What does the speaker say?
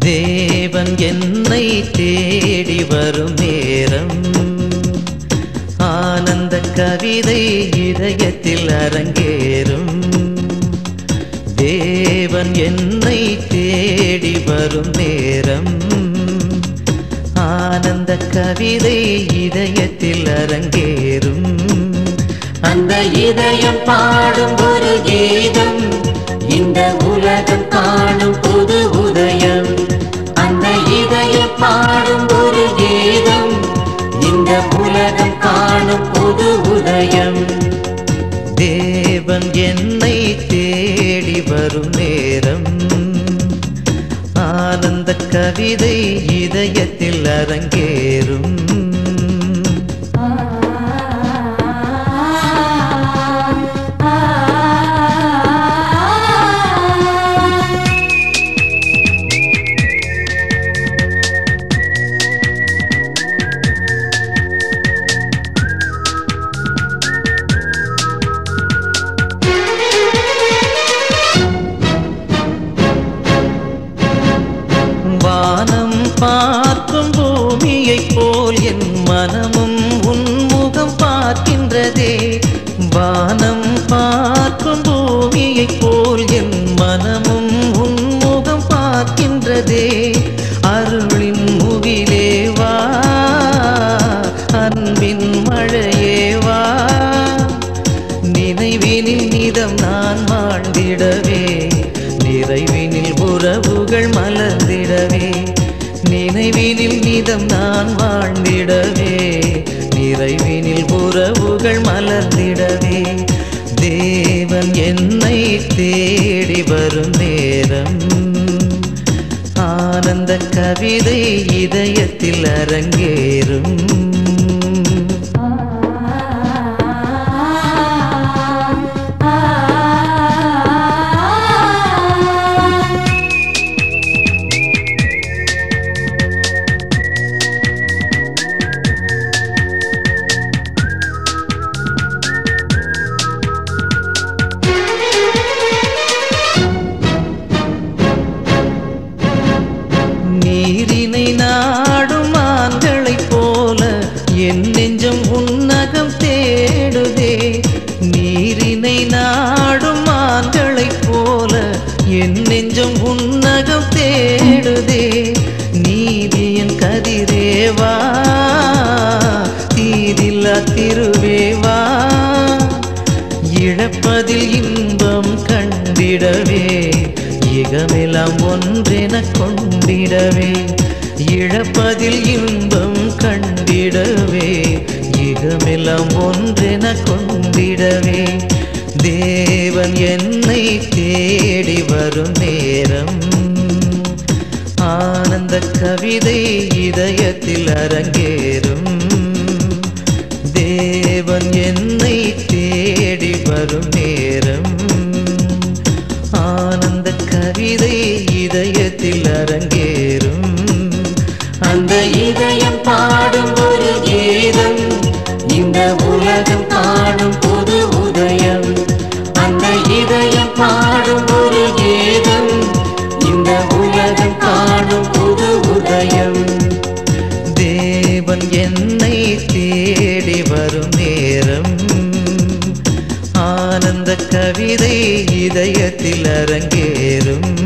தேவன் என்னை தேடி வரும் நேரம் ஆனந்த கவிதை இதயத்தில் அரங்கேறும் தேவன் என்னை தேடி வரும் நேரம் ஆனந்த கவிதை இதயத்தில் அரங்கேறும் அந்த இதயம் பாடும் ஒரு கீதம் இந்த உலகம் காணும் புது உதயம் அந்த இதயம் பாடும் ஒரு கீதம் இந்த உலகம் காணும் புது உதயம் தேவன் என்னை தேடி வரும் நேரம் ஆனந்த கவிதை இதயத்தில் அரங்கேறும் வானம் பார்க்கும் பூமியைப் போல் என் மனமும் உன்முகம் பார்க்கின்றதே வானம் பார்க்கும் பூமியைப் போல் என் மனமும் உன்முகம் பார்க்கின்றதே அருளின் முகிலே வா அன்பின் மழையே வா நினைவினில் நிதம் நான் வாழ்ந்திடவே நிறைவினில் உறவுகள் மலர்ந்திடவே நினைவினில் நிதம் நான் வாழ்ந்திடவே நிறைவினில் உறவுகள் மலர்ந்திடவே தேவன் என்னை தேடி வரும் நேரம் ஆனந்த கவிதை இதயத்தில் அரங்கேறும் நீரினை நாடும் மான்களைப் போல என் நெஞ்சம் உன்னகம் தேடுதே நீரினை நாடும் மான்களைப் போல என் நெஞ்சம் உன்னகம் தேடுதே நீதியின் கதிரேவா தீதில்லா திருவேவா இழப்பதில் இன்பம் கண்டிடவே இகமெல்லாம் ஒன்றென கொண்டிடவே இழப்பதில் இன்பம் கண்டிடவே இகமெல்லாம் ஒன்றென கொண்டிடவே தேவன் என்னை தேடி வரும் நேரம் ஆனந்த கவிதை இதயத்தில் அரங்கேறும் தேவன் என்னை தேடி வரும் நேரம் ஆனந்த கவிதை இதயத்தில் அரங்கேறும் அந்த இதயம் பாடும் ஒரு கீதம் இந்த உலகம் காணும் புது உதயம் அந்த இதயம் பாடும் ஒரு கீதம் இந்த உலகம் காணும் புது உதயம் தேவன் என்னை தேடி வரும் நேரம் ஆனந்த கவிதை இதயத்தில் அரங்கேறும்